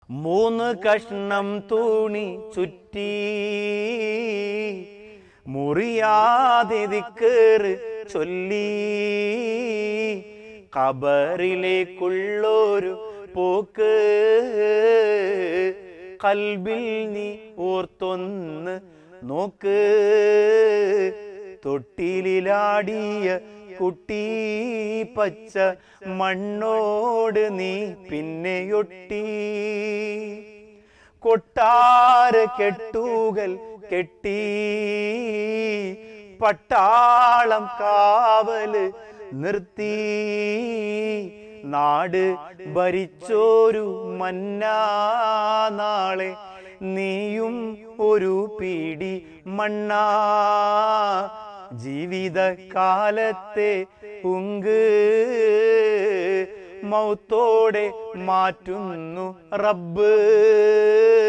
മൂന്ന് കഷ്ണം തൂണി ചുറ്റി മുറിയാതെ ദിക്കേറ് ചൊല്ലി കബറിലേക്കുള്ളൊരു പോക്ക് കൽബിൽ നീ ഓർത്തൊന്ന് നോക്ക് തൊട്ടിലാടിയ കുട്ടി പച്ച മണ്ണോട് നീ പിന്നെയൊട്ടി കൊട്ടാര കെട്ടുകൾ കെട്ടി പട്ടാളം കാവല് നിർത്തി നാട് ഭരിച്ചോരു മന്നാ നാളെ നീയും ഒരു പീടി മണ്ണാ ജീവിതകാലത്തെ ഉങ്ക് മൗത്തോടെ മാറ്റുന്നു റബ്ബ്